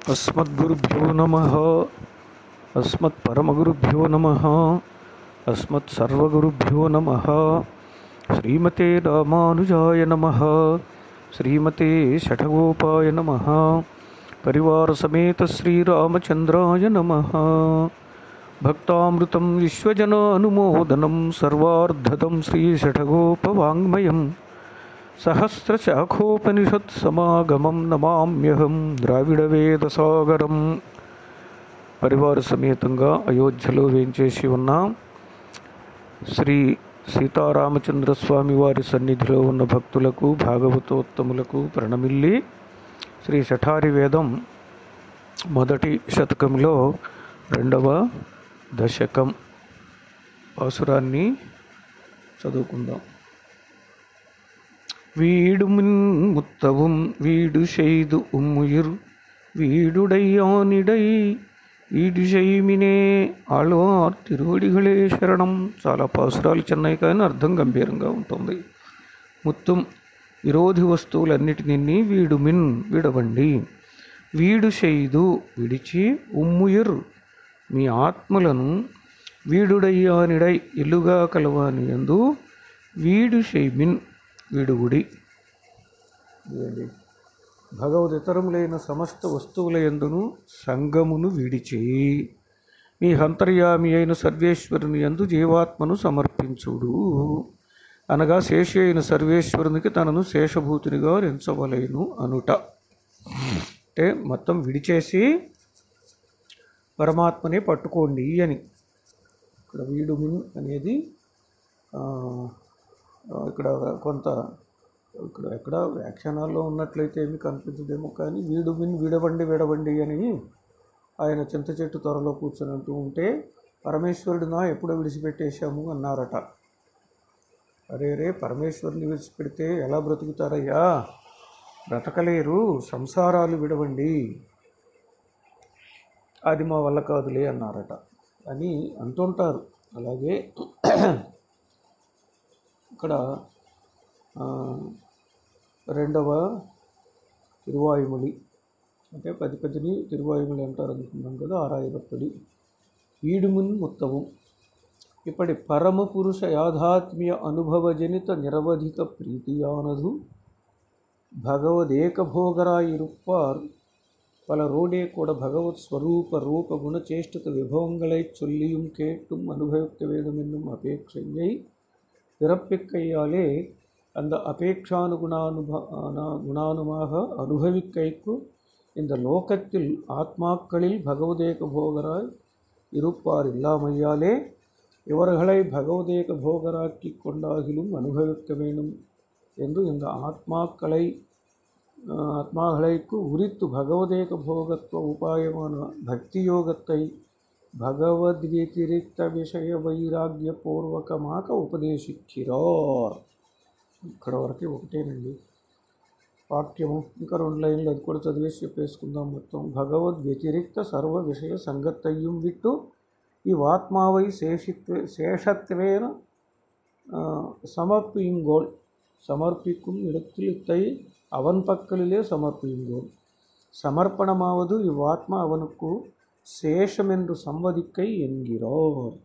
अस्मद्गुरुभ्यो नमः अस्मत्परमगुरुभ्यो नमः अस्मत्सर्वगुरुभ्यो नमः श्रीमते रामानुजाय नमः श्रीमते शठगोपाय नमः परिवारसमेतश्रीरामचन्द्राय नमः भक्तामृतं विश्वजनानुमोदनं सर्वार्धतं श्रीशठगोपवाङ्मयं సహస్రశాఖోపనిషత్సమాగమం నమామ్యహం ద్రావిడవేదసాగరం పరివార సమేతంగా అయోధ్యలో వేంచేసి ఉన్న శ్రీ సీతారామచంద్ర స్వామి వారి సన్నిధిలో ఉన్న భక్తులకు భాగవతోత్తములకు ప్రణమిల్లి శ్రీ శఠారి వేదం మొదటి శతకంలో రెండవ దశకం పాసురాన్ని చదువుకుందాం வீடுமின் முத்தவும் வீடு செய்து உம்முயிர் వీడుడయ్యానిడై వీడు చేయమినే ఆళ్వార్ తిరువడిகளே శరణం చాలా పాసురాలు చిన్నవి కానీ అర్థం గంభీరంగా ఉంటుంది మొత్తం విరోధి వస్తువులన్నిటినీ వీడు మిన్ విడవండి వీడు చేయదు విడిచి ఉమ్ముయిర్ మీ ఆత్మలను వీడుడయ్యానిడై ఇల్లుగా కలవాని ఎందు వీడు షైమిన్ విడుగుడి ఇదండి భగవదితరములైన సమస్త వస్తువుల ఎందును సంగమును విడిచి మీ హంతర్యామి అయిన సర్వేశ్వరుని యందు జీవాత్మను సమర్పించుడు అనగా శేషి అయిన సర్వేశ్వరునికి తనను శేషభూతునిగా ఎంచవలేను అనుట అంటే మొత్తం విడిచేసి పరమాత్మనే పట్టుకోండి అని ఇక్కడ వీడు మిన్ అనేది ఆ, ఇక్కడ కొంత ఇక్కడ ఎక్కడ వ్యాఖ్యానాల్లో ఉన్నట్లయితే ఏమి కనిపించదేమో కానీ వీడు విన్ విడవండి విడవండి అని ఆయన చింత చెట్టు త్వరలో కూర్చొని అంటూ ఉంటే పరమేశ్వరుడినా ఎప్పుడో విడిచిపెట్టేశాము అన్నారట అరే రే పరమేశ్వరుని విడిచిపెడితే ఎలా బ్రతుకుతారయ్యా బ్రతకలేరు సంసారాలు విడవండి అది మా వల్ల కాదులే అన్నారట అని అంటుంటారు అలాగే ఇక్కడ ఆ, రెండవ తిరువాయుమలి అంటే పది పదిని తిరువాయుమలి అంటారు అనుకున్నాం కదా ఆరాయిరప్పది వీడుమున్ ముత్తవం ఇప్పటి పరమ పురుష యాథాత్మ్య అనుభవజనిత నిరవధిక ప్రీతియానదు భగవదేక భోகராயிருப்பார் பலரோடே கூட பகவத் ஸ்வரூப ரூப குணச்சேஷ்டித விபவங்களை சொல்லியும் கேட்டும் அனுபவிக்க வேண்டும் என்னும் அபேட்சையை பிறப்பிக்கையாலே அந்த அபேட்சானுகுணானுப அனா- குணானுமாக அனுபவிக்கைக்கு இந்த லோகத்தில் ஆத்மாக்களில் பகவதேக போகராய் இருப்பார் இல்லாமையாலே இவர்களை பகவதேக போகராக்கி கொண்டாகிலும் அனுபவிக்க வேண்டும் என்று இந்த ஆத்மாக்களை ஆஹ், ஆத்மாக்களைக்கு உரித்து பகவதேக போகத்துவ உபாயமான பக்தி யோகத்தை భగవద్వ్యతిరిక్త విషయ వైరాగ్యపూర్వకమాక ఉపదేశించిరార్ ఇక్కడ వరకు ఒకటేనండి వాక్యము ఇంకా రెండు లైన్లు అది కూడా చదివేసి చెప్పేసుకుందాం మొత్తం భగవద్ వ్యతిరిక్త సర్వ విషయ సంగత్తయ్యం విట్టు ఈ ఆత్మావై శేషిత్వే శేషత్వేన சமர்ப்பியுங்கோள் சமர்ப்பிக்கும் இடத்தில் இத்தை அவன் பக்கலிலே சமர்ப்பியுங்கோள் సమర్పణమావదు ఇవాత్మ అవనుకు శేషమెందు సంవదిక్కై ఎన్గిరోర్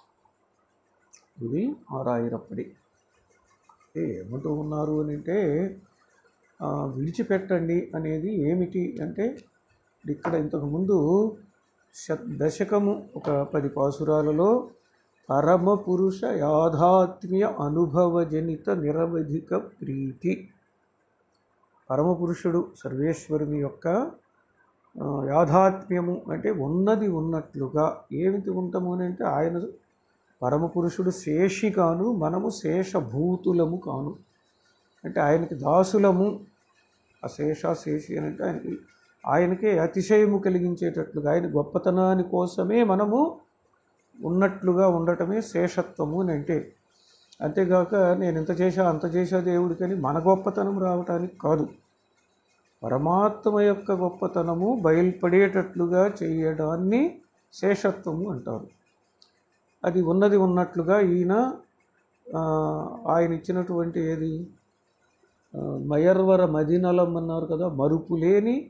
ఇది ఆరాయిరప్పటి అంటే ఏమంటూ ఉన్నారు అని అంటే ఆ, విడిచిపెట్టండి అనేది ఏమిటి అంటే ఇక్కడ ఇంతకుముందు శ దశకము ఒక పది పాసురాలలో పరమ పురుష యాథాత్మ్య అనుభవజనిత నిరవధిక ప్రీతి పరమపురుషుడు సర్వేశ్వరుని యొక్క ఆ, యాథాత్మ్యము అంటే ఉన్నది ఉన్నట్లుగా ఏమిటి ఉంటాము అని అంటే ఆయన పరమపురుషుడు శేషి కాను మనము శేషభూతులము కాను అంటే ఆయనకి దాసులము అశేష శేషి అని అంటే ఆయనకి ఆయనకే అతిశయము కలిగించేటట్లుగా ఆయన గొప్పతనాని కోసమే మనము ఉన్నట్లుగా ఉండటమే శేషత్వము అని అంటే అంతేగాక నేను ఇంత చేశా అంత చేశా దేవుడికని మన గొప్పతనం రావటానికి కాదు పరమాత్మ యొక్క గొప్పతనము బయలుపడేటట్లుగా చేయడాన్ని శేషత్వము అంటారు అది ఉన్నది ఉన్నట్లుగా ఈయన ఆ, ఆయన ఇచ్చినటువంటి ఏది ఆ, మయర్వర మదినలం అన్నారు కదా మరుపు లేని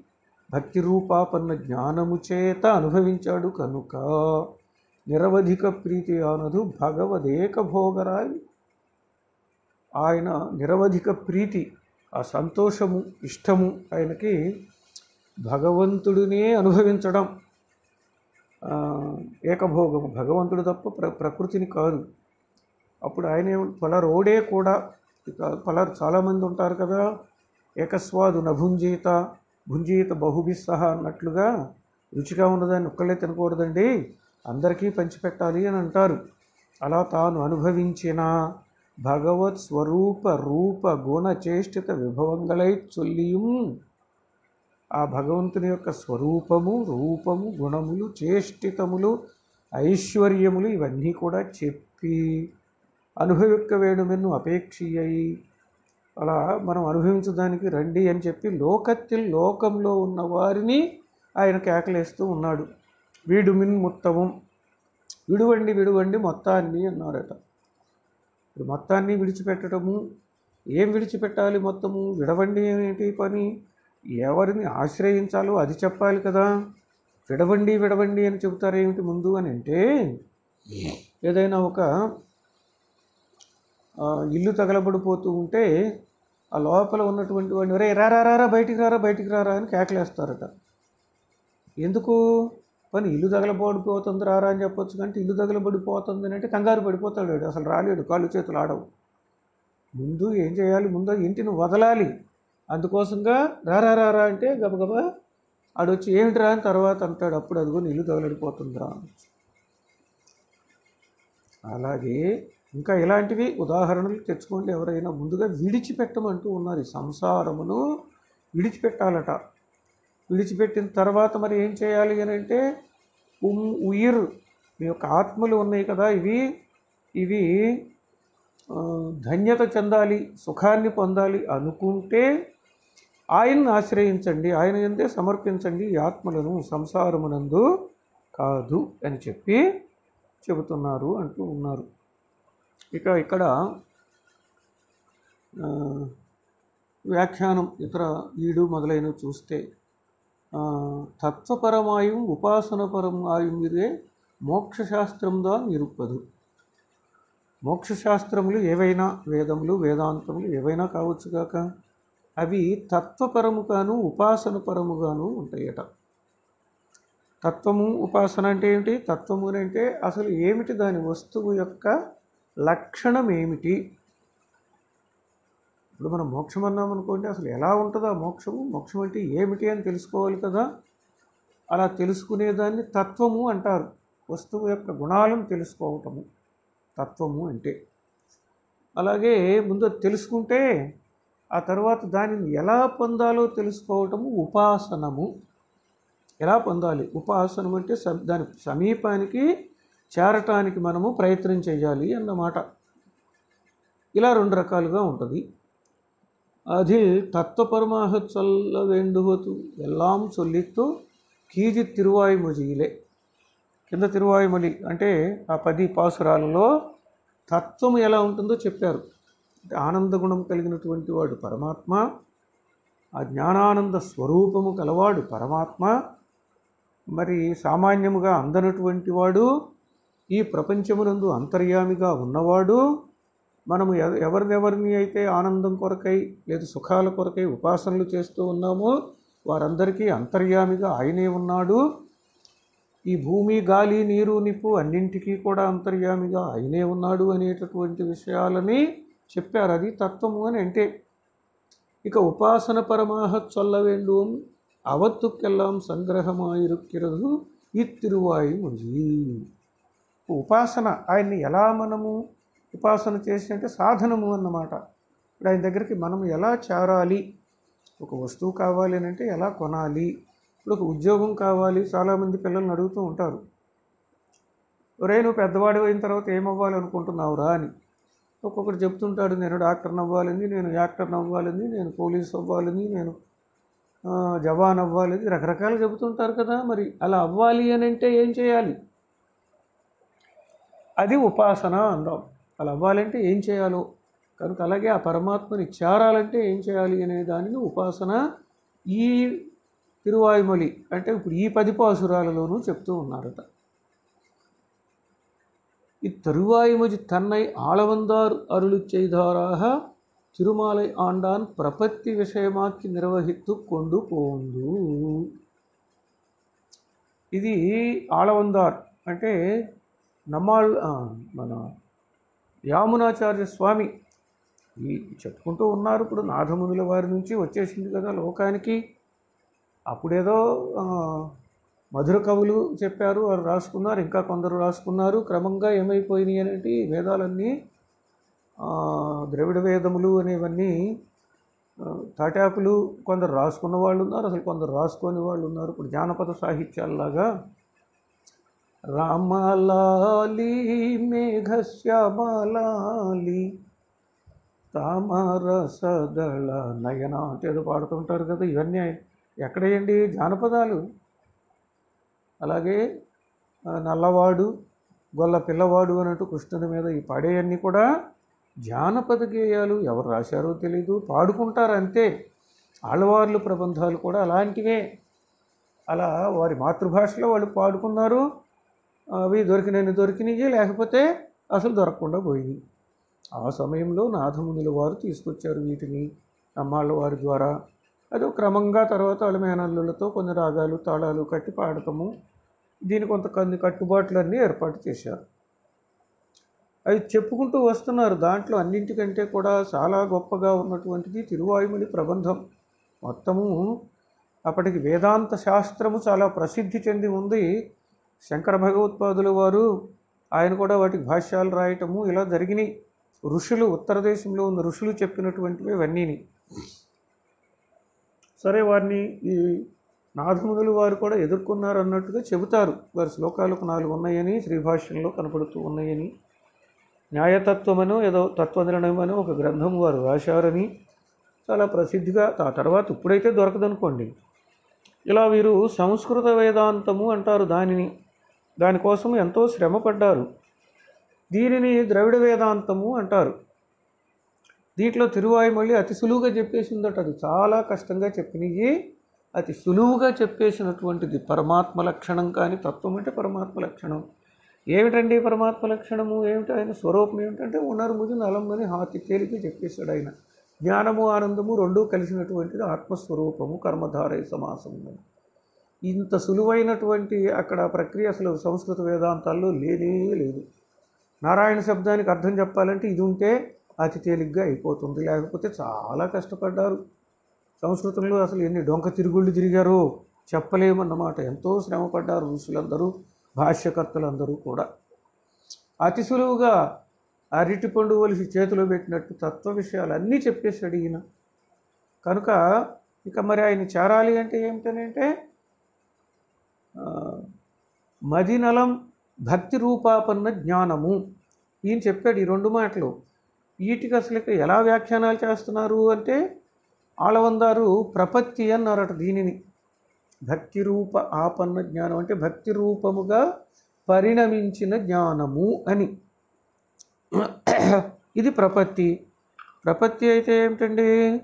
భక్తి రూపాపన్న జ్ఞానము చేత అనుభవించాడు కనుక నిరవధిక ప్రీతి ఆనదు భగవదేక భోగరాయి ఆయన నిరవధిక ప్రీతి ఆ సంతోషము ఇష్టము ఆయనకి భగవంతుడినే అనుభవించడం ఆ, ఏకభోగము భగవంతుడు తప్ప ప్ర ప్రకృతిని కాదు అప్పుడు ఆయన ఏమ- పలరోడే కూడా ఇక పలరు చాలామంది ఉంటారు కదా ఏకస్వాదు నభుంజీత భుంజీత బహుభిస్సహ అన్నట్లుగా రుచిగా ఉన్నదాన్ని ఒక్కళ్ళే తినకూడదండి అందరికీ పంచిపెట్టాలి అని అంటారు అలా తాను అనుభవించిన భగవత్ స్వరూప రూప గుణ చేష్టిత విభవంగళై చొల్లియం ఆ భగవంతుని యొక్క స్వరూపము రూపము గుణములు చేష్టితములు ఐశ్వర్యములు ఇవన్నీ కూడా చెప్పి అనుభవిక్క వేణుమెన్ను అపేక్షియ్యి అలా మనం అనుభవించడానికి రండి అని చెప్పి లోకత్తిల్ లోకంలో ఉన్న వారిని ఆయన కేకలేస్తూ ఉన్నాడు వీడుమిన్ ముత్తమం విడువండి విడువండి మొత్తాన్ని అన్నారట ఇప్పుడు మొత్తాన్ని విడిచిపెట్టడము ఏం విడిచిపెట్టాలి మొత్తము విడవండి ఏంటి పని ఎవరిని ఆశ్రయించాలో అది చెప్పాలి కదా విడవండి విడవండి అని చెబుతారు ఏమిటి ముందు అని అంటే ఏదైనా ఒక ఆ, ఇల్లు తగలబడిపోతూ ఉంటే ఆ లోపల ఉన్నటువంటి వాడిని రే రారా రారా బయటికి రారా బయటికి రారా అని కేకలేస్తారట ఎందుకు పని ఇల్లు తగలబడిపోతుంది రారా అని చెప్పొచ్చు కంటే ఇల్లు తగలబడిపోతుంది అని అంటే కంగారు పడిపోతాడు వాడు. అసలు రాలేడు కాళ్ళు చేతులు ఆడవు ముందు ఏం చేయాలి ముందు ఇంటిని వదలాలి అందుకోసంగా రారా రారా అంటే గబగబా ఆడొచ్చి ఏమిటి రా అని తర్వాత అంటాడు అప్పుడు అదిగో ఇల్లు తగలడిపోతుందిరా అలాగే ఇంకా ఇలాంటివి ఉదాహరణలు తెచ్చుకోండి ఎవరైనా ముందుగా విడిచిపెట్టమంటూ ఉన్నారు ఈ సంసారమును విడిచిపెట్టాలట విడిచిపెట్టిన తర్వాత మరి ఏం చేయాలి అని అంటే ఉమ్ ఉయిర్ మీ యొక్క ఆత్మలు ఉన్నాయి కదా ఇవి ఇవి ఆ, ధన్యత చెందాలి సుఖాన్ని పొందాలి అనుకుంటే ఆయన్ని ఆశ్రయించండి ఆయన ఎందే సమర్పించండి ఈ ఆత్మలను సంసారమునందు కాదు అని చెప్పి చెబుతున్నారు అంటూ ఉన్నారు ఇక ఇక్కడ ఆ, వ్యాఖ్యానం ఇతర ఈడు మొదలైనవి చూస్తే ఆ, తత్వపరమాయం ఉపాసనపరమాయం ఇదే మోక్షశాస్త్రందా నిరుపదు మోక్షశాస్త్రములు ఏవైనా వేదములు వేదాంతములు ఏవైనా కావచ్చు కాక అవి తత్వపరముగాను ఉపాసనపరముగాను ఉంటాయట తత్వము ఉపాసన అంటే ఏమిటి తత్వము అని అంటే అసలు ఏమిటి దాని వస్తువు యొక్క లక్షణం ఏమిటి ఇప్పుడు మనం మోక్షం అన్నాం అనుకోండి అసలు ఎలా ఉంటుందో ఆ మోక్షము మోక్షం అంటే ఏమిటి అని తెలుసుకోవాలి కదా అలా తెలుసుకునేదాన్ని తత్వము అంటారు వస్తువు యొక్క గుణాలను తెలుసుకోవటము తత్వము అంటే అలాగే ముందు అది తెలుసుకుంటే ఆ తర్వాత దానిని ఎలా పొందాలో తెలుసుకోవటము ఉపాసనము ఎలా పొందాలి ఉపాసనం అంటే స- దాని సమీపానికి చేరటానికి మనము ప్రయత్నం చేయాలి అన్నమాట ఇలా రెండు రకాలుగా ఉంటుంది அதில் தத்துவபரமாக சொல்ல வேண்டுவது எல்லாம் சொல்லித்து కీజి తిరువాయుమొజిలే కింద తిరువాయుమలి అంటే ఆ పది పాసురాలలో తత్వం ఎలా ఉంటుందో చెప్పారు అంటే ఆనంద గుణం కలిగినటువంటి వాడు పరమాత్మ ఆ జ్ఞానానంద స్వరూపము కలవాడు పరమాత్మ మరి సామాన్యముగా అందనటువంటి వాడు ఈ ప్రపంచమునందు అంతర్యామిగా ఉన్నవాడు మనము ఎవ- ఎవరినెవరిని అయితే ఆనందం కొరకై లేదు సుఖాల కొరకై ఉపాసనలు చేస్తూ ఉన్నామో వారందరికీ అంతర్యామిగా ఆయనే ఉన్నాడు ఈ భూమి గాలి నీరు నిప్పు అన్నింటికీ కూడా అంతర్యామిగా ఆయనే ఉన్నాడు అనేటటువంటి విషయాలని చెప్పారు అది తత్వము అని అంటే ఇక ఉపాసన పరమాహ చొల్ల வேண்டும் అవత్తుకెల్లాం సంగ్రహమాయిరుక్కిరదు ఈ తిరువాయి ముజి ఉపాసన ఆయన్ని ఎలా మనము ఉపాసన చేసి అంటే సాధనము అన్నమాట ఇప్పుడు ఆయన దగ్గరికి మనం ఎలా చేరాలి ఒక వస్తువు కావాలి అని అంటే ఎలా కొనాలి ఇప్పుడు ఒక ఉద్యోగం కావాలి చాలామంది పిల్లల్ని అడుగుతూ ఉంటారు ఒరే నువ్వు పెద్దవాడు అయిన తర్వాత ఏమవ్వాలి అనుకుంటున్నావురా అని ఒక్కొక్కడు చెప్తుంటాడు నేను డాక్టర్ని అవ్వాలని నేను యాక్టర్ని అవ్వాలని నేను పోలీస్ అవ్వాలని నేను ఆ, జవాన్ అవ్వాలని రకరకాలు చెబుతుంటారు కదా మరి అలా అవ్వాలి అని అంటే ఏం చేయాలి అది ఉపాసన అందాం అలా అవ్వాలంటే ఏం చేయాలో కనుక అలాగే ఆ పరమాత్మని చేరాలంటే ఏం చేయాలి అనే దానిని ఉపాసన ఈ తిరువాయుమొలి అంటే ఇప్పుడు ఈ పది పాసురాలలోనూ చెప్తూ ఉన్నారట இத்தருவாய்மொழி தன்னை ஆளவந்தார் அருளி செய்தாராக திருமாலை ஆண்டான் பிரபத்தி விஷயமாக்கி నిర్వహిత్తు கொண்டு పోందు ఇది ఆళవందార్ అంటే నమ్మాళ్ ఆ, మన యామునాచార్య స్వామి ఈ చెప్పుకుంటూ ఉన్నారు ఇప్పుడు నాథమునుల వారి నుంచి వచ్చేసింది కదా లోకానికి అప్పుడేదో ఆ, మధుర కవులు చెప్పారు వారు రాసుకున్నారు ఇంకా కొందరు రాసుకున్నారు క్రమంగా ఏమైపోయినాయి అనేటి వేదాలన్నీ ఆ, ద్రవిడ వేదములు అనేవన్నీ ఆ, తాటాకులు కొందరు రాసుకున్న వాళ్ళు ఉన్నారు అసలు కొందరు రాసుకొని వాళ్ళు ఉన్నారు ఇప్పుడు జానపద సాహిత్యాల్లాగా రామలాలి మేఘశ్యామలాలి తామరసదళ నయన అంటే ఏదో పాడుతుంటారు కదా ఇవన్నీ ఎక్కడేయండి జానపదాలు అలాగే ఆ, నల్లవాడు గొల్ల పిల్లవాడు అన్నట్టు కృష్ణుని మీద ఈ పాడేయన్నీ కూడా జానపద గేయాలు ఎవరు రాశారో తెలీదు పాడుకుంటారు అంతే ఆళ్ళవార్లు ప్రబంధాలు కూడా అలాంటివే అలా వారి మాతృభాషలో వాళ్ళు పాడుకున్నారు అవి దొరికినన్ని దొరికినాయి లేకపోతే అసలు దొరకకుండా పోయినాయి ఆ సమయంలో నాథమునుల వారు తీసుకొచ్చారు వీటిని అమ్మాళ్ళ వారి ద్వారా అదో క్రమంగా తర్వాత వాళ్ళ మేనల్లులతో కొన్ని రాగాలు తాళాలు కట్టి పాడటము దీని కొంత కొన్ని కట్టుబాట్లన్నీ ఏర్పాటు చేశారు అవి చెప్పుకుంటూ వస్తున్నారు దాంట్లో అన్నింటికంటే కూడా చాలా గొప్పగా ఉన్నటువంటిది తిరువాయుమలి ప్రబంధం మొత్తము అప్పటికి వేదాంత శాస్త్రము చాలా ప్రసిద్ధి చెంది ఉంది శంకర భగవత్పాదుల వారు ఆయన కూడా వాటికి భాష్యాలు రాయటము ఇలా జరిగినాయి ఋషులు ఉత్తర దేశంలో ఉన్న ఋషులు చెప్పినటువంటివి ఇవన్నీని సరే వారిని ఈ నాథమునులు వారు కూడా ఎదుర్కొన్నారు అన్నట్టుగా చెబుతారు వారి శ్లోకాలకు నాలుగు ఉన్నాయని శ్రీభాష్యంలో కనపడుతూ ఉన్నాయని న్యాయతత్వమనో ఏదో తత్వనిర్ణయమనో ఒక గ్రంథం వారు రాశారని చాలా ప్రసిద్ధిగా ఆ తర్వాత ఇప్పుడైతే దొరకదనుకోండి ఇలా వీరు సంస్కృత వేదాంతము అంటారు దానిని దానికోసం ఎంతో శ్రమ పడ్డారు దీనిని ద్రవిడ వేదాంతము అంటారు దీంట్లో తిరువాయుమొళి అతి సులువుగా చెప్పేసిందట అది చాలా కష్టంగా చెప్పినవి అతి సులువుగా చెప్పేసినటువంటిది పరమాత్మ లక్షణం కానీ తత్వం అంటే పరమాత్మ లక్షణం ఏమిటండి పరమాత్మ లక్షణము ఏమిటి ఆయన స్వరూపం ఏమిటంటే ఉనర్ముది నలమ్మని హాతి తేలిక చెప్పేశాడు ఆయన జ్ఞానము ఆనందము రెండూ కలిసినటువంటిది ఆత్మస్వరూపము కర్మధారయ సమాసము అని. ఇంత సులువైనటువంటి అక్కడ ప్రక్రియ అసలు సంస్కృత వేదాంతాల్లో లేనే లేదు నారాయణ శబ్దానికి అర్థం చెప్పాలంటే ఇది ఉంటే అతి తేలిగ్గా అయిపోతుంది లేకపోతే చాలా కష్టపడ్డారు సంస్కృతంలో అసలు ఎన్ని డొంక తిరుగుళ్ళు తిరిగారో చెప్పలేమన్నమాట ఎంతో శ్రమ పడ్డారు ఋషులందరూ భాష్యకర్తలందరూ కూడా అతి సులువుగా అరటి పండు ఒలిసి చేతిలో పెట్టినట్టు తత్వ విషయాలు అన్నీ చెప్పేశాడు ఈయన కనుక ఇక మరి ఆయన చేరాలి అంటే ఏమిటనంటే ఆ, మదినలం భక్తి రూపాపన్న జ్ఞానము ఈయన చెప్పాడు ఈ రెండు మాటలు వీటికి అసలు ఇక ఎలా వ్యాఖ్యానాలు చేస్తున్నారు అంటే ఆళవందారు ప్రపత్తి అన్నారట దీనిని భక్తి రూప ఆపన్న జ్ఞానం అంటే భక్తి రూపముగా పరిణమించిన జ్ఞానము అని ఇది ప్రపత్తి ప్రపత్తి అయితే ఏమిటండి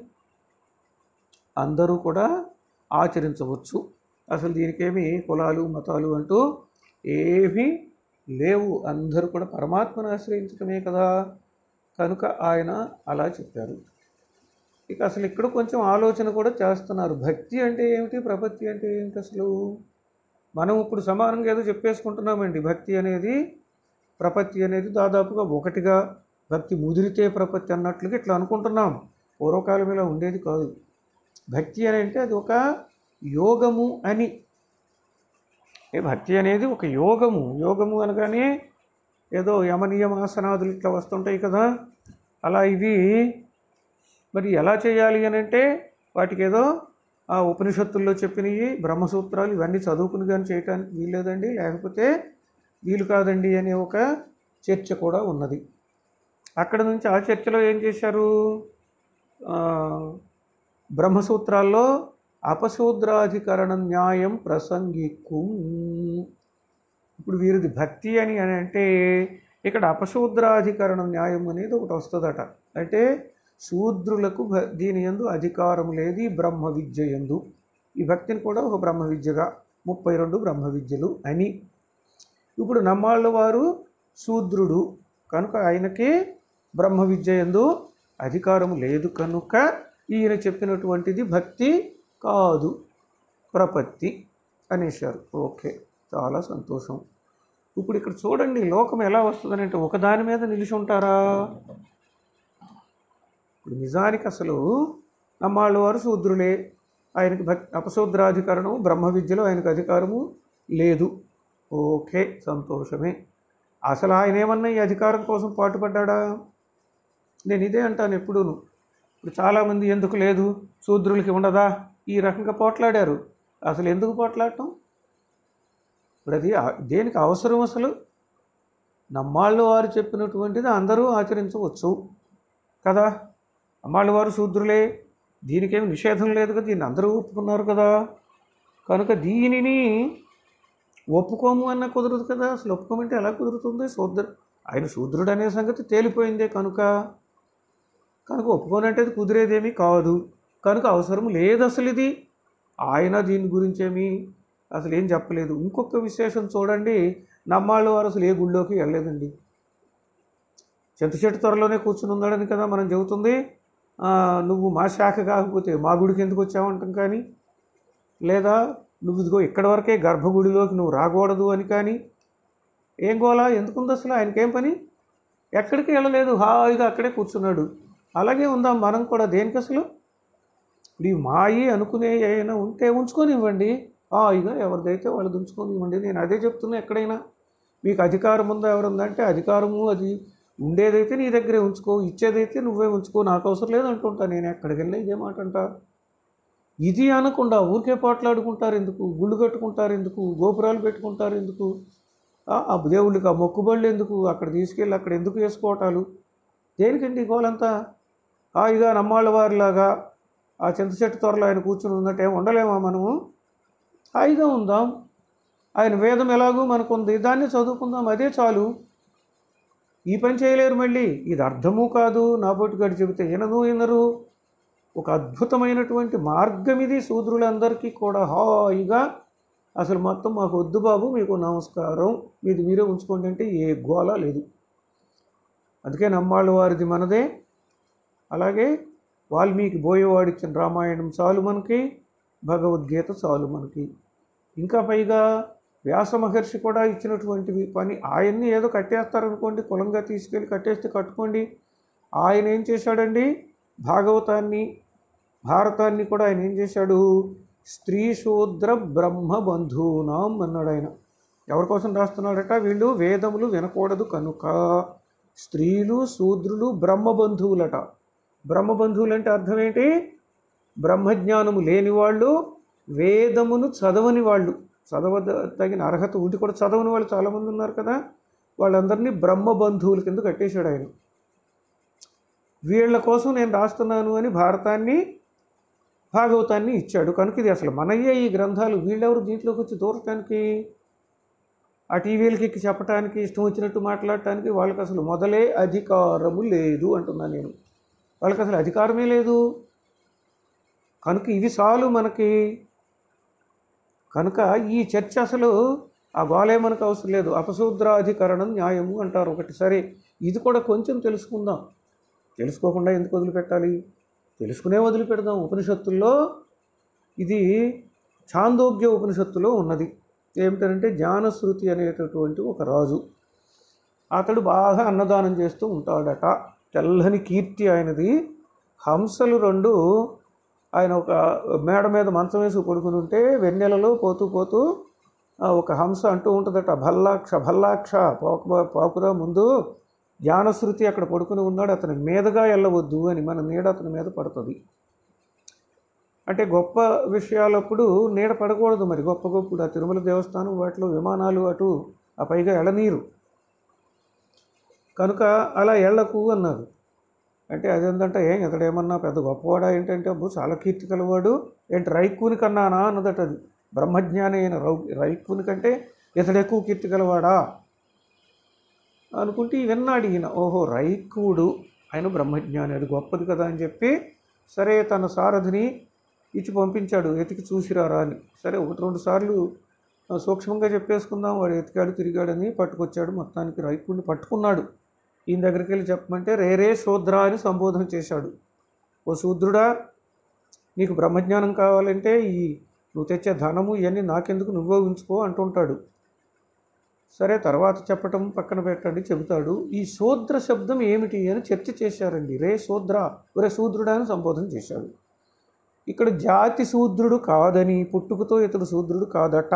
అందరూ కూడా ఆచరించవచ్చు అసలు దీనికేమి కులాలు మతాలు అంటూ ఏమీ లేవు అందరూ కూడా పరమాత్మను ఆశ్రయించడమే కదా కనుక ఆయన అలా చెప్పారు ఇక అసలు ఇక్కడ కొంచెం ఆలోచన కూడా చేస్తున్నారు భక్తి అంటే ఏమిటి ప్రపత్తి అంటే ఏమిటి అసలు మనం ఇప్పుడు సమానంగా ఏదో చెప్పేసుకుంటున్నామండి భక్తి అనేది ప్రపత్తి అనేది దాదాపుగా ఒకటిగా భక్తి ముదిరితే ప్రపత్తి అన్నట్లుగా ఇట్లా అనుకుంటున్నాం పూర్వకాలం ఇలా ఉండేది కాదు భక్తి అని అంటే అది ఒక యోగము అని ఏ భక్తి అనేది ఒక యోగము యోగము అనగానే ఏదో యమనియమాసనాదులు ఇట్లా వస్తుంటాయి కదా అలా ఇవి మరి ఎలా చేయాలి అని అంటే వాటికి ఏదో ఆ ఉపనిషత్తుల్లో చెప్పినవి బ్రహ్మసూత్రాలు ఇవన్నీ చదువుకుని కానీ చేయటానికి వీల్లేదండి లేకపోతే వీలు కాదండి అనే ఒక చర్చ కూడా ఉన్నది అక్కడ నుంచి ఆ చర్చలో ఏం చేశారు ఆ, బ్రహ్మసూత్రాల్లో అపశూద్రాధికరణ న్యాయం ప్రసంగికు ఇప్పుడు వీరిది భక్తి అని అని అంటే ఇక్కడ అపశూద్రాధికరణ న్యాయం అనేది ఒకటి వస్తుందట అంటే శూద్రులకు భ- దీని ఎందు అధికారం లేదు ఈ బ్రహ్మ విద్య ఎందు ఈ భక్తిని కూడా ఒక బ్రహ్మ విద్యగా ముప్పై రెండు బ్రహ్మ విద్యలు అని ఇప్పుడు నమ్మాళ్ళ వారు శూద్రుడు కనుక ఆయనకి బ్రహ్మ విద్య ఎందు అధికారం లేదు కనుక ఈయన చెప్పినటువంటిది భక్తి కాదు ప్రపత్తి అనేశారు ఓకే చాలా సంతోషం ఇప్పుడు ఇక్కడ చూడండి లోకం ఎలా వస్తుందని అంటే ఒకదాని మీద నిలిచి ఉంటారా ఇప్పుడు నిజానికి అసలు నమ్మాళ్ళ వారు శూద్రులే ఆయనకి భక్ అపశూద్రాధికరణం బ్రహ్మ విద్యలో ఆయనకు అధికారము లేదు ఓకే సంతోషమే అసలు ఆయన ఏమన్నా ఈ అధికారం కోసం పాటుపడ్డా నేను ఇదే అంటాను ఎప్పుడూను ఇప్పుడు చాలామంది ఎందుకు లేదు శూద్రులకి ఉండదా ఈ రకంగా పోట్లాడారు అసలు ఎందుకు పోట్లాడటం ఇప్పుడు అది ఆ- దేనికి అవసరం అసలు నమ్మాళ్ళు వారు చెప్పినటువంటిది అందరూ ఆచరించవచ్చు కదా అమ్మాళ్ళ వారు శూద్రులే దీనికేమి నిషేధం లేదు కదా దీన్ని అందరూ ఒప్పుకున్నారు కదా కనుక దీనిని ఒప్పుకోము అన్న కుదరదు కదా అసలు ఒప్పుకోమంటే ఎలా కుదురుతుంది శూద్ర ఆయన శూద్రుడు అనే సంగతి తేలిపోయిందే కనుక కనుక ఒప్పుకోనంటే అది కుదిరేదేమీ కాదు కనుక అవసరం లేదు అసలు ఇది ఆయన దీని గురించేమి అసలు ఏం చెప్పలేదు ఇంకొక విశేషం చూడండి నమ్మాళ్ళు వారు అసలు ఏ గుళ్ళోకి వెళ్ళలేదండి చింత చెట్టు త్వరలోనే కూర్చుని ఉన్నాడని కదా మనం చెబుతుంది ఆ, నువ్వు మా శాఖ కాకపోతే మా గుడికి ఎందుకు వచ్చావంటాం కానీ లేదా నువ్వు ఇదిగో ఇక్కడి వరకే గర్భగుడిలోకి నువ్వు రాకూడదు అని కానీ ఏం గోలా ఎందుకుంది అసలు ఆయనకేం పని ఎక్కడికి వెళ్ళలేదు హాయిగా అక్కడే కూర్చున్నాడు అలాగే ఉందాం మనం కూడా దేనికి అసలు ఇప్పుడు ఈ మాయి అనుకునే ఏమైనా ఉంటే ఉంచుకొని ఇవ్వండి హాయిగా ఎవరిదైతే వాళ్ళది ఉంచుకొని ఇవ్వండి నేను అదే చెప్తున్నా ఎక్కడైనా మీకు అధికారం ఉందా ఎవరుందంటే అధికారము అది ఉండేదైతే నీ దగ్గరే ఉంచుకో ఇచ్చేదైతే నువ్వే ఉంచుకో నాకు అవసరం లేదు అంటుంటా నేను ఎక్కడికి వెళ్ళి ఇదే మాట అంటా ఇది అనకుండా ఊరికే పోట్లాడుకుంటారు ఎందుకు గుళ్ళు కట్టుకుంటారు ఎందుకు గోపురాలు పెట్టుకుంటారు ఎందుకు ఆ ఆ దేవుళ్ళకి ఆ మొక్కుబళ్ళు ఎందుకు అక్కడ తీసుకెళ్ళి అక్కడ ఎందుకు వేసుకోవటాలు దేనికండి ఈ గోలంతా హాయిగా నమ్మాళ్ళ వారిలాగా ఆ చింత చెట్టు త్వరలో ఆయన కూర్చుని ఉన్నట్టు ఏం ఉండలేమా మనము హాయిగా ఉందాం ఆయన వేదం ఎలాగూ మనకుంది దాన్ని చదువుకుందాం అదే చాలు ఈ పని చేయలేరు మళ్ళీ ఇది అర్థము కాదు నా గడి చెబితే వినదు వినరు ఒక అద్భుతమైనటువంటి మార్గం ఇది శూద్రులందరికీ కూడా హాయిగా అసలు మొత్తం మాకు వద్దు బాబు మీకు నమస్కారం మీది మీరే ఉంచుకోండి అంటే ఏ గోల లేదు అందుకే నమ్మాళ్ళ వారిది మనదే అలాగే వాల్మీకి బోయేవాడిచ్చిన రామాయణం చాలు మనకి భగవద్గీత చాలు మనకి ఇంకా పైగా వ్యాస మహర్షి కూడా ఇచ్చినటువంటివి పని ఆయన్ని ఏదో కట్టేస్తారనుకోండి కులంగా తీసుకెళ్ళి కట్టేస్తే కట్టుకోండి ఆయన ఏం చేశాడండి భాగవతాన్ని భారతాన్ని కూడా ఆయన ఏం చేశాడు స్త్రీ శూద్ర బ్రహ్మ బంధూనాం అన్నాడు ఆయన ఎవరి కోసం రాస్తున్నాడట వీళ్ళు వేదములు వినకూడదు కనుక స్త్రీలు శూద్రులు బ్రహ్మ బంధువులట బ్రహ్మ బంధువులు అంటే అర్థం ఏంటి బ్రహ్మజ్ఞానము లేని వాళ్ళు వేదమును చదవని వాళ్ళు చదవ తగిన అర్హత ఉండి కూడా చదవని వాళ్ళు చాలామంది ఉన్నారు కదా వాళ్ళందరినీ బ్రహ్మ బంధువుల కింద కట్టేశాడు ఆయన వీళ్ళ కోసం నేను రాస్తున్నాను అని భారతాన్ని భాగవతాన్ని ఇచ్చాడు కనుక ఇది అసలు మనయ్యే ఈ గ్రంథాలు వీళ్ళెవరు దీంట్లోకి వచ్చి దూరటానికి ఆ టీవీలకి ఎక్కి చెప్పడానికి ఇష్టం వచ్చినట్టు మాట్లాడటానికి వాళ్ళకి అసలు మొదలే అధికారము లేదు అంటున్నాను నేను వాళ్ళకి అసలు అధికారమే లేదు కనుక ఇవి చాలు మనకి కనుక ఈ చర్చ అసలు ఆ గోలే మనకు అవసరం లేదు అపశూద్రాధికరణం న్యాయము అంటారు ఒకటి సరే ఇది కూడా కొంచెం తెలుసుకుందాం తెలుసుకోకుండా ఎందుకు వదిలిపెట్టాలి తెలుసుకునే వదిలిపెడదాం ఉపనిషత్తుల్లో ఇది ఛాందోగ్య ఉపనిషత్తులో ఉన్నది ఏమిటంటే జ్ఞానశ్రుతి అనేటటువంటి ఒక రాజు అతడు బాగా అన్నదానం చేస్తూ ఉంటాడట తెల్లని కీర్తి ఆయనది హంసలు రెండు ఆయన ఒక మేడ మీద మంచం వేసి పడుకుని ఉంటే వెన్నెలలో పోతూ పోతూ ఆ, ఒక హంస అంటూ ఉంటుందట భల్లాక్ష భల్లాక్ష పోక పోకురా ముందు జ్ఞానశ్రుతి అక్కడ పడుకుని ఉన్నాడు అతని మీదగా వెళ్ళవద్దు అని మన నీడ అతని మీద పడుతుంది అంటే గొప్ప విషయాలప్పుడు నీడ పడకూడదు మరి గొప్ప గొప్ప ఆ తిరుమల దేవస్థానం వాటిలో విమానాలు అటు ఆ పైగా ఎళనీరు కనుక అలా ఎళ్లకు అన్నారు అంటే అదేంటంటే ఏం ఇతడేమన్నా పెద్ద గొప్పవాడా ఏంటంటే అబ్బో చాలా కీర్తి కలవాడు ఏంటి రైక్కుని కన్నానా అన్నదట అది బ్రహ్మజ్ఞాని అయిన రౌ రైక్కుని కంటే ఇతడు ఎక్కువ కీర్తి గలవాడా అనుకుంటే విన్నాడు ఈయన ఓహో రైక్కుడు ఆయన బ్రహ్మజ్ఞాని అది గొప్పది కదా అని చెప్పి సరే తన సారథిని ఇచ్చి పంపించాడు ఎతికి చూసిరారా అని సరే ఒకటి రెండు సార్లు ఆ, సూక్ష్మంగా చెప్పేసుకుందాం వాడు ఎతికాడు తిరిగాడని పట్టుకొచ్చాడు మొత్తానికి రైతుడిని పట్టుకున్నాడు ఈయన దగ్గరికి వెళ్ళి చెప్పమంటే రేరే శూద్ర అని సంబోధన చేశాడు ఓ శూద్రుడా నీకు బ్రహ్మజ్ఞానం కావాలంటే ఈ నువ్వు తెచ్చే ధనము ఇవన్నీ నాకెందుకు నువ్వే ఉంచుకో అంటుంటాడు సరే తర్వాత చెప్పటం పక్కన పెట్టండి చెబుతాడు ఈ శూద్ర శబ్దం ఏమిటి అని చర్చ చేశారండి రే శూద్ర ఒరే శూద్రుడా అని సంబోధన చేశాడు ఇక్కడ జాతి శూద్రుడు కాదని పుట్టుకతో ఇతడు శూద్రుడు కాదట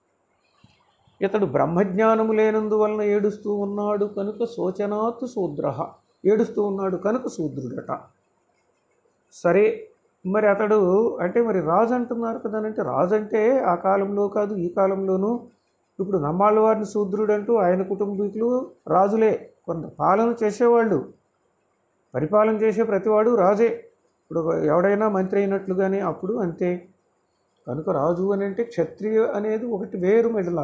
ఇతడు బ్రహ్మజ్ఞానము లేనందువలన ఏడుస్తూ ఉన్నాడు కనుక శోచనాత్ శూద్ర ఏడుస్తూ ఉన్నాడు కనుక శూద్రుడట సరే మరి అతడు అంటే మరి రాజు అంటున్నారు కదా అంటే రాజు అంటే ఆ కాలంలో కాదు ఈ కాలంలోనూ ఇప్పుడు నమ్మాళ్ళ వారిని శూద్రుడు అంటూ ఆయన కుటుంబీకులు రాజులే కొంత పాలన చేసేవాళ్ళు పరిపాలన చేసే ప్రతివాడు రాజే ఇప్పుడు ఎవడైనా మంత్రి అయినట్లుగానే అప్పుడు అంతే కనుక రాజు అని అంటే క్షత్రియ అనేది ఒకటి వేరు మెడల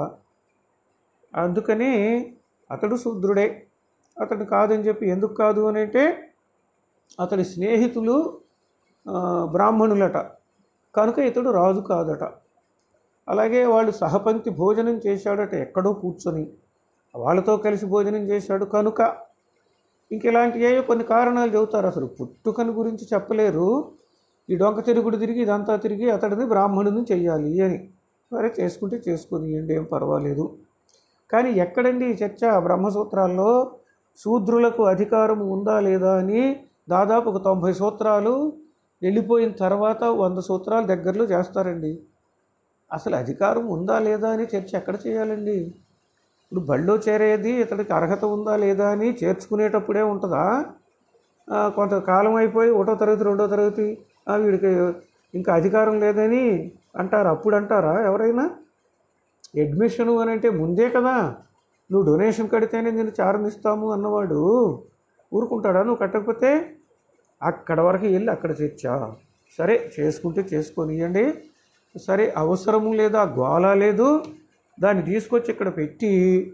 అందుకని అతడు శూద్రుడే అతడు కాదని చెప్పి ఎందుకు కాదు అని అంటే అతడి స్నేహితులు ఆ, బ్రాహ్మణులట కనుక ఇతడు రాజు కాదట అలాగే వాళ్ళు సహపంక్తి భోజనం చేశాడట ఎక్కడో కూర్చొని వాళ్ళతో కలిసి భోజనం చేశాడు కనుక ఇంక ఇలాంటి ఏవో కొన్ని కారణాలు చెబుతారు అసలు పుట్టుకని గురించి చెప్పలేరు ఈ డొంక తిరుగుడు తిరిగి ఇదంతా తిరిగి అతడిని బ్రాహ్మణుని చెయ్యాలి అని సరే చేసుకుంటే చేసుకునియండి ఏం పర్వాలేదు కానీ ఎక్కడండి ఈ చర్చ బ్రహ్మసూత్రాల్లో శూద్రులకు అధికారం ఉందా లేదా అని దాదాపు ఒక తొంభై సూత్రాలు వెళ్ళిపోయిన తర్వాత వంద సూత్రాలు దగ్గరలో చేస్తారండి అసలు అధికారం ఉందా లేదా అని చర్చ ఎక్కడ చేయాలండి ఇప్పుడు బళ్ళో చేరేది ఇతడికి అర్హత ఉందా లేదా అని చేర్చుకునేటప్పుడే ఉంటుందా ఆ, కొంతకాలం అయిపోయి ఒకటో తరగతి రెండో తరగతి ఆ, వీడికి ఇంకా అధికారం లేదని అంటారు అప్పుడు అంటారా ఎవరైనా అడ్మిషన్ అని అంటే ముందే కదా నువ్వు డొనేషన్ కడితేనే నేను చారం ఇస్తాము అన్నవాడు ఊరుకుంటాడా నువ్వు కట్టకపోతే అక్కడ వరకు వెళ్ళి అక్కడ తెచ్చా సరే చేసుకుంటే చేసుకొనియండి సరే అవసరము లేదా గోళ లేదు దాన్ని తీసుకొచ్చి ఇక్కడ పెట్టి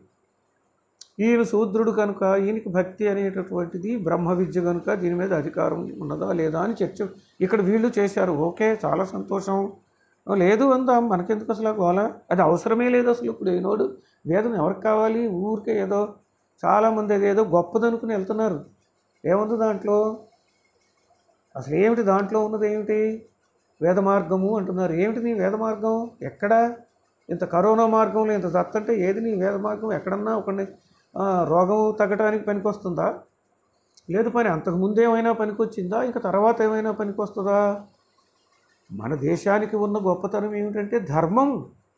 ఈయన శూద్రుడు కనుక ఈయనకి భక్తి అనేటటువంటిది బ్రహ్మ విద్య కనుక దీని మీద అధికారం ఉన్నదా లేదా అని చర్చ ఇక్కడ వీళ్ళు చేశారు ఓకే చాలా సంతోషం లేదు అందాం మనకెందుకు అసలు ఆ గోల అది అవసరమే లేదు అసలు ఇప్పుడు ఏనోడు వేదం ఎవరికి కావాలి ఊరికే ఏదో చాలామంది అది ఏదో గొప్పదనుకుని వెళ్తున్నారు ఏముంది దాంట్లో అసలు ఏమిటి దాంట్లో ఉన్నది ఏమిటి వేద మార్గము అంటున్నారు ఏమిటి నీ వేద మార్గం ఎక్కడ ఇంత కరోనా మార్గంలో ఇంత దత్తంటే ఏది నీ వేద మార్గం ఎక్కడన్నా ఒకడిని ఆ, రోగం తగ్గడానికి పనికొస్తుందా లేదు పని అంతకు ముందు ఏమైనా పనికొచ్చిందా ఇంకా తర్వాత ఏమైనా పనికొస్తుందా మన దేశానికి ఉన్న గొప్పతనం ఏమిటంటే ధర్మం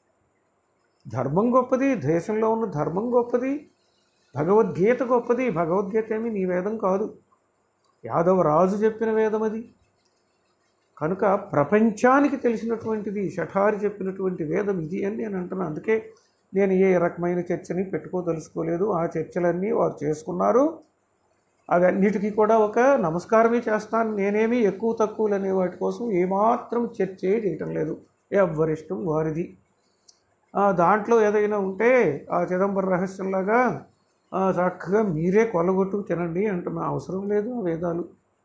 ధర్మం గొప్పది దేశంలో ఉన్న ధర్మం గొప్పది భగవద్గీత గొప్పది భగవద్గీత ఏమి నీ వేదం కాదు యాదవ రాజు చెప్పిన వేదం అది కనుక ప్రపంచానికి తెలిసినటువంటిది షఠారి చెప్పినటువంటి వేదం ఇది అని నేను అంటున్నాను అందుకే నేను ఏ రకమైన చర్చని పెట్టుకోదలుచుకోలేదు ఆ చర్చలన్నీ వారు చేసుకున్నారు అవన్నిటికీ కూడా ఒక నమస్కారమే చేస్తాను నేనేమి ఎక్కువ తక్కువలు అనే వాటి కోసం ఏమాత్రం చర్చ చేయటం లేదు ఎవరిష్టం వారిది ఆ, దాంట్లో ఏదైనా ఉంటే ఆ చిదంబర రహస్యంలాగా ఆ, చక్కగా మీరే కొల్లగొట్టుకు తినండి అంటున్నా అవసరం లేదు ఆ వేదాలు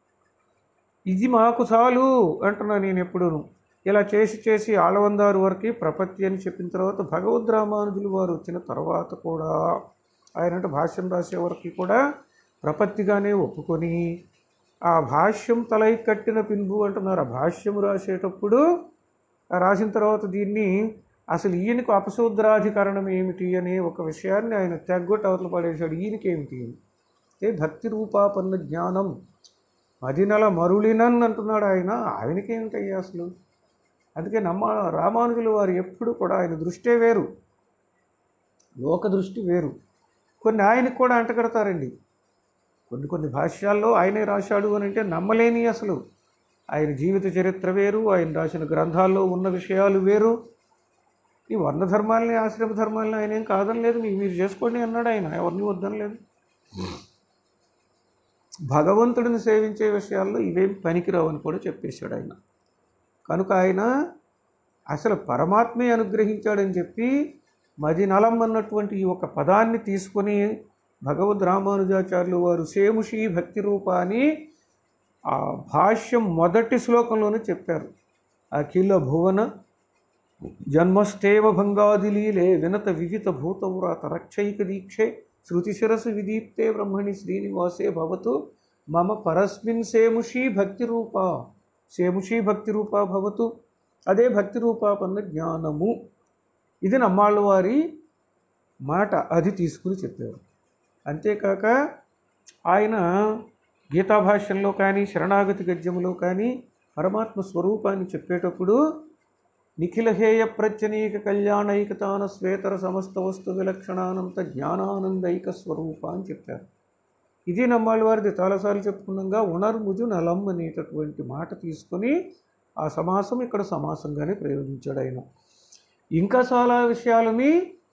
ఇది మాకు చాలు అంటున్నా నేను ఎప్పుడూను ఇలా చేసి చేసి ఆలవందారు వరకు ప్రపత్తి అని చెప్పిన తర్వాత భగవద్ రామానుజులు వారు వచ్చిన తర్వాత కూడా ఆయన అంటే భాష్యం రాసే వరకు కూడా ప్రపత్తిగానే ఒప్పుకొని ఆ భాష్యం తలై కట్టిన పిన్బు అంటున్నారు ఆ భాష్యం రాసేటప్పుడు ఆ రాసిన తర్వాత దీన్ని అసలు ఈయనకు అపశూద్రాధికరణం ఏమిటి అనే ఒక విషయాన్ని ఆయన తెగ్గొట్టి అవతల పడేశాడు ఈయనకి ఏమిటి ఏ భక్తి రూపాపన్న జ్ఞానం మదినల మరులినన్ అంటున్నాడు ఆయన ఆయనకేమిటయ్యా అసలు అందుకే నమ్మ రామానుజులు వారు ఎప్పుడు కూడా ఆయన దృష్టే వేరు లోక దృష్టి వేరు కొన్ని ఆయనకు కూడా అంటగడతారండి కొన్ని కొన్ని భాష్యాల్లో ఆయనే రాశాడు అని అంటే నమ్మలేని అసలు ఆయన జీవిత చరిత్ర వేరు ఆయన రాసిన గ్రంథాల్లో ఉన్న విషయాలు వేరు ఈ వర్ణ ధర్మాలని ఆశ్రమ ధర్మాలని ఆయన ఏం కాదనలేదు మీకు మీరు చేసుకోండి అన్నాడు ఆయన ఎవరిని వద్దనలేదు భగవంతుడిని సేవించే విషయాల్లో ఇవేం పనికిరావు అని కూడా చెప్పేశాడు ఆయన కనుక ఆయన అసలు పరమాత్మే అనుగ్రహించాడని చెప్పి మది నలం అన్నటువంటి ఈ ఒక పదాన్ని తీసుకొని భగవద్ రామానుజాచార్యులు వారు సేముషి భక్తి రూపాన్ని ఆ భాష్యం మొదటి శ్లోకంలోనే చెప్పారు అఖిల భువన జన్మష్టేవ భంగాదిలీలే వినత వివిత భూతవ్రాత రక్షైక దీక్షే శృతిశిరసు విదీప్తే బ్రహ్మణి శ్రీనివాసే భవతు మమ పరస్మిన్ సేముషీ భక్తి రూప సేముషీ భక్తి రూప భవతు అదే భక్తి రూపాపన్న జ్ఞానము ఇది నమ్మాళ్ళ వారి మాట అది తీసుకుని చెప్పారు అంతేకాక ఆయన గీతాభాష్యంలో కానీ శరణాగతి గద్యములో కానీ పరమాత్మ స్వరూపాన్ని చెప్పేటప్పుడు నిఖిలహేయ ప్రత్యనీక కళ్యాణైకతాన శ్వేతర సమస్త వస్తు విలక్షణానంత జ్ఞానానందైక స్వరూప అని చెప్పారు ఇది నమ్మాళ్ళ వారిది చాలాసార్లు చెప్పుకున్నాగా ఉణర్ముజు నలం అనేటటువంటి మాట తీసుకొని ఆ సమాసం ఇక్కడ సమాసంగానే ప్రయోగించాడు ఆయన ఇంకా చాలా విషయాలని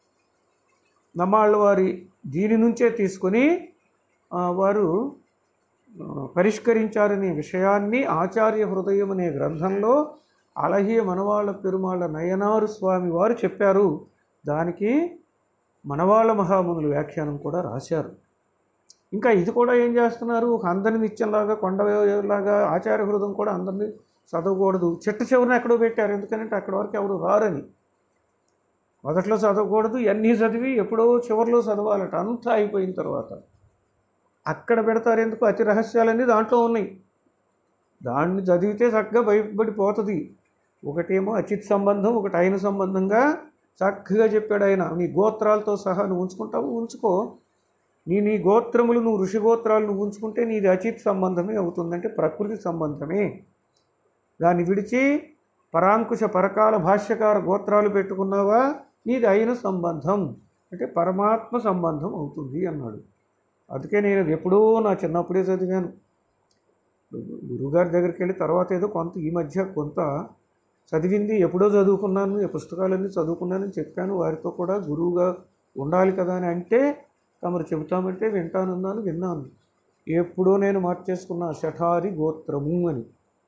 నమ్మాళ్ళ వారి దీని నుంచే తీసుకొని ఆ, వారు ఆ, పరిష్కరించారనే విషయాన్ని ఆచార్య హృదయం అనే గ్రంథంలో అలహియ మనవాళ్ళ పెరుమాళ్ళ నయనారు స్వామి వారు చెప్పారు దానికి మనవాళ్ళ మహామునులు వ్యాఖ్యానం కూడా రాశారు ఇంకా ఇది కూడా ఏం చేస్తున్నారు ఒక అందరిని నిత్యంలాగా కొండలాగా ఆచార్య హృదయం కూడా అందరినీ చదవకూడదు చెట్టు చివరిని ఎక్కడో పెట్టారు ఎందుకంటే అక్కడ వరకు ఎవరు రారని మొదట్లో చదవకూడదు ఇవన్నీ చదివి ఎప్పుడో చివరిలో చదవాలట అంతా అయిపోయిన తర్వాత అక్కడ పెడతారు ఎందుకు అతి రహస్యాలన్నీ దాంట్లో ఉన్నాయి దాన్ని చదివితే చక్కగా భయపడిపోతుంది ఒకటేమో అచిత్ సంబంధం ఒకటి ఆయన సంబంధంగా చక్కగా చెప్పాడు ఆయన నీ గోత్రాలతో సహా నువ్వు ఉంచుకుంటావు ఉంచుకో నీ నీ గోత్రములు నువ్వు ఋషి గోత్రాలు నువ్వు ఉంచుకుంటే నీది అచిత్ సంబంధమే అవుతుందంటే ప్రకృతి సంబంధమే దాన్ని విడిచి పరాంకుశ పరకాల భాష్యకార గోత్రాలు పెట్టుకున్నావా నీది అయిన సంబంధం అంటే పరమాత్మ సంబంధం అవుతుంది అన్నాడు అందుకే నేను అది ఎప్పుడో నా చిన్నప్పుడే చదివాను గురువుగారి దగ్గరికి వెళ్ళి తర్వాత ఏదో కొంత ఈ మధ్య కొంత చదివింది ఎప్పుడో చదువుకున్నాను ఈ పుస్తకాలన్నీ చదువుకున్నానని చెప్పాను వారితో కూడా గురువుగా ఉండాలి కదా అని అంటే తమరు చెబుతామంటే వింటానున్నాను విన్నాను ఎప్పుడో నేను మార్చేసుకున్న శఠారి గోత్రము అని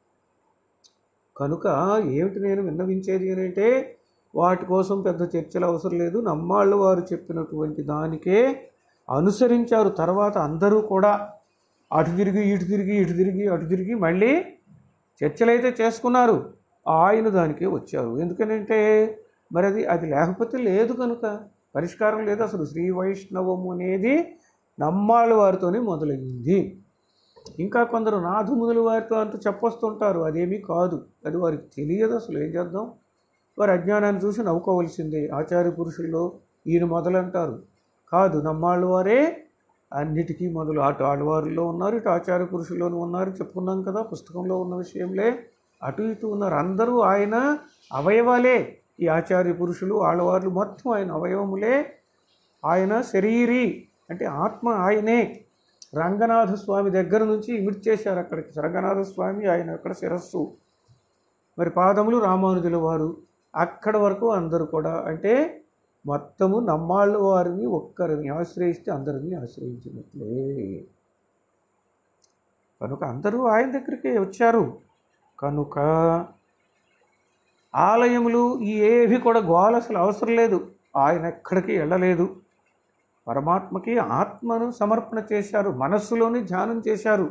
కనుక ఏమిటి నేను విన్నవించేది అని అంటే వాటి కోసం పెద్ద చర్చలు అవసరం లేదు నమ్మాళ్ళు వారు చెప్పినటువంటి దానికే అనుసరించారు తర్వాత అందరూ కూడా అటు తిరిగి ఇటు తిరిగి ఇటు తిరిగి అటు తిరిగి మళ్ళీ చర్చలైతే చేసుకున్నారు ఆయన దానికే వచ్చారు ఎందుకనంటే మరి అది అది లేకపోతే లేదు కనుక పరిష్కారం లేదు అసలు శ్రీ వైష్ణవము అనేది నమ్మాళ్ళ వారితోనే మొదలయ్యింది ఇంకా కొందరు నాథమునుల వారితో అంత చెప్పొస్తుంటారు అదేమీ కాదు అది వారికి తెలియదు అసలు ఏం చేద్దాం వారి అజ్ఞానాన్ని చూసి నవ్వుకోవలసిందే ఆచార్య పురుషుల్లో ఈయన మొదలంటారు కాదు నమ్మాళ్ళ వారే అన్నిటికీ మొదలు అటు ఆడవారిలో ఉన్నారు ఇటు ఆచార్య పురుషుల్లోనూ ఉన్నారు చెప్పుకున్నాం కదా పుస్తకంలో ఉన్న విషయంలే అటు ఇటు ఉన్నారు అందరూ ఆయన అవయవాలే ఈ ఆచార్య పురుషులు ఆడవార్లు మొత్తం ఆయన అవయవములే ఆయన శరీరి అంటే ఆత్మ ఆయనే రంగనాథ స్వామి దగ్గర నుంచి ఇమిడ్చేశారు అక్కడికి రంగనాథ స్వామి ఆయన అక్కడ శిరస్సు మరి పాదములు రామానుజుల వారు అక్కడ వరకు అందరూ కూడా అంటే మొత్తము నమ్మాళ్ళ వారిని ఒక్కరిని ఆశ్రయిస్తే అందరిని ఆశ్రయించినట్లే కనుక అందరూ ఆయన దగ్గరికి వచ్చారు కనుక ఆలయములు ఈ ఏవి కూడా గోల అసలు అవసరం లేదు ఆయన ఎక్కడికి వెళ్ళలేదు పరమాత్మకి ఆత్మను సమర్పణ చేశారు మనస్సులోని ధ్యానం చేశారు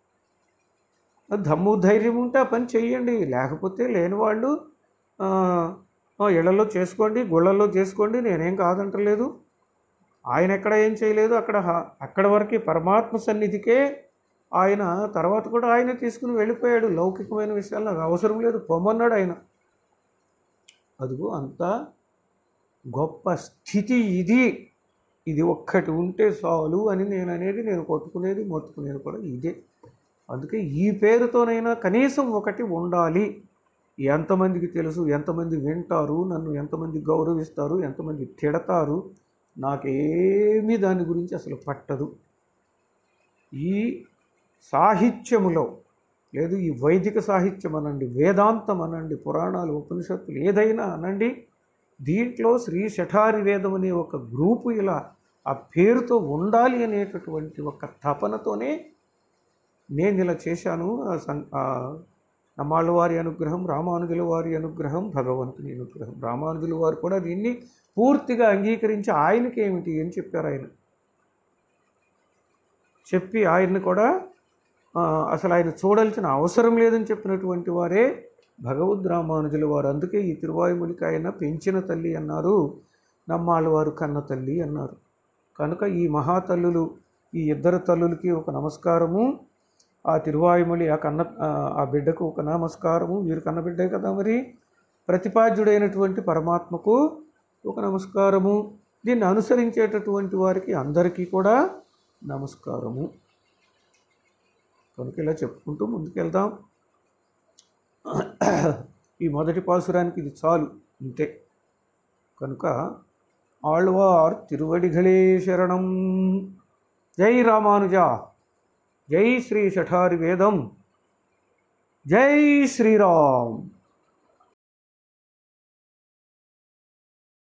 దమ్ము ధైర్యం ఉంటే ఆ పని చెయ్యండి లేకపోతే లేని వాళ్ళు ఆ, ఆ, ఇళ్లలో చేసుకోండి గుళ్ళల్లో చేసుకోండి నేనేం కాదంటలేదు ఆయన ఎక్కడ ఏం చేయలేదు అక్కడ హ- అక్కడ వరకు పరమాత్మ సన్నిధికే ఆయన తర్వాత కూడా ఆయన తీసుకుని వెళ్ళిపోయాడు లౌకికమైన విషయాలు నాకు అవసరం లేదు పొమ్మన్నాడు ఆయన అదిగో అంత గొప్ప స్థితి ఇది ఇది ఒక్కటి ఉంటే చాలు అని నేను అనేది నేను కొట్టుకునేది మొత్తుకునేది కూడా ఇదే అందుకే ఈ పేరుతోనైనా కనీసం ఒకటి ఉండాలి ఎంతమందికి తెలుసు ఎంతమంది వింటారు నన్ను ఎంతమంది గౌరవిస్తారు ఎంతమంది తిడతారు నాకేమీ దాని గురించి అసలు పట్టదు ఈ సాహిత్యములో లేదు ఈ వైదిక సాహిత్యం అనండి వేదాంతం అనండి పురాణాలు ఉపనిషత్తులు ఏదైనా అనండి దీంట్లో శ్రీ శఠారి వేదం అనే ఒక గ్రూపు ఇలా ఆ పేరుతో ఉండాలి అనేటటువంటి ఒక తపనతోనే నేను ఇలా చేశాను ఆ సం- ఆ నమ్మాళ్ళ వారి అనుగ్రహం రామానుజుల వారి అనుగ్రహం భగవంతుని అనుగ్రహం రామానుజుల వారు కూడా దీన్ని పూర్తిగా అంగీకరించి ఆయనకి ఏమిటి అని చెప్పారు ఆయన చెప్పి ఆయన్ని కూడా ఆ, అసలు ఆయన చూడాల్సిన అవసరం లేదని చెప్పినటువంటి వారే భగవద్ రామానుజుల వారు అందుకే ఈ తిరువాయుములికి ఆయన పెంచిన తల్లి అన్నారు నమ్మాళ్ళ వారు కన్న తల్లి అన్నారు కనుక ఈ మహాతల్లులు ఈ ఇద్దరు తల్లులకి ఒక నమస్కారము ఆ తిరువాయుమలి ఆ కన్న ఆ- ఆ బిడ్డకు ఒక నమస్కారము వీరు కన్న బిడ్డే కదా మరి ప్రతిపాద్యుడైనటువంటి పరమాత్మకు ఒక నమస్కారము దీన్ని అనుసరించేటటువంటి వారికి అందరికీ కూడా నమస్కారము కనుక ఇలా చెప్పుకుంటూ ముందుకెళ్దాం ఈ మొదటి పాసురానికి ఇది చాలు అంతే కనుక ఆళ్వార్ తిరువడిగళే శరణం జై రామానుజ జై శ్రీ శఠారి వేదం జై శ్రీరామ్